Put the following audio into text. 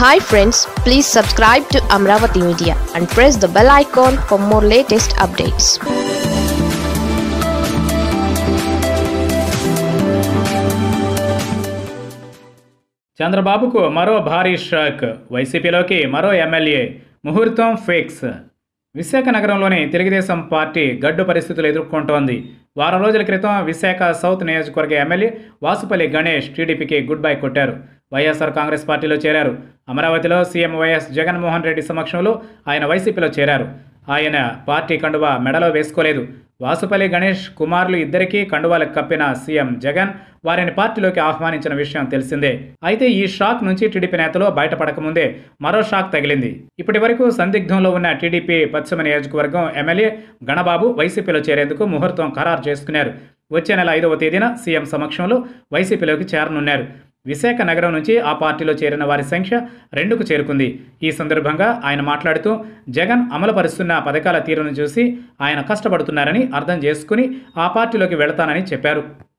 hi friends please subscribe to Amaravati media and press the bell icon for more latest updates చంద్రబాబుకు మరో భారీ shock వైసీపీలోకి మరో MLA ముహూర్తం ఫిక్స్ విశాఖ నగరంలోని తెలుగుదేశం పార్టీ గడ్డు పరిస్థితులు ఎదుర్కొంటోంది వారం రోజుల క్రితం విశాఖ సౌత్ నియోజకవర్గ ఎమ్మెల్యే వాసుపల్లి గణేష్ టీడీపీకి గుడ్ బై కొట్టారు వైఎస్ఆర్ కాంగ్రెస్ పార్టీలో చేరారు అమరావతిలో సీఎం వైఎస్ జగన్మోహన్ రెడ్డి సమక్షంలో ఆయన వైసీపీలో చేరారు ఆయన పార్టీ కండువా మెడలో వేసుకోలేదు వాసుపల్లి గణేష్ కుమారులు ఇద్దరికీ కండువాలకు కప్పిన సీఎం జగన్ వారిని పార్టీలోకి ఆహ్వానించిన విషయం తెలిసిందే అయితే ఈ షాక్ నుంచి టీడీపీ నేతలు బయటపడకముందే మరో షాక్ తగిలింది ఇప్పటి వరకు సందిగ్ధంలో ఉన్న టీడీపీ పశ్చిమ నియోజకవర్గం ఎమ్మెల్యే గణబాబు వైసీపీలో చేరేందుకు ముహూర్తం ఖరారు చేసుకున్నారు వచ్చే నెల ఐదవ తేదీన సీఎం సమక్షంలో వైసీపీలోకి చేరనున్నారు విశాఖ నగరం నుంచి ఆ పార్టీలో చేరిన వారి సంఖ్య రెండుకు చేరుకుంది ఈ సందర్భంగా ఆయన మాట్లాడుతూ జగన్ అమలుపరుస్తున్న పథకాల తీరును చూసి ఆయన కష్టపడుతున్నారని అర్థం చేసుకుని ఆ పార్టీలోకి వెళతానని చెప్పారు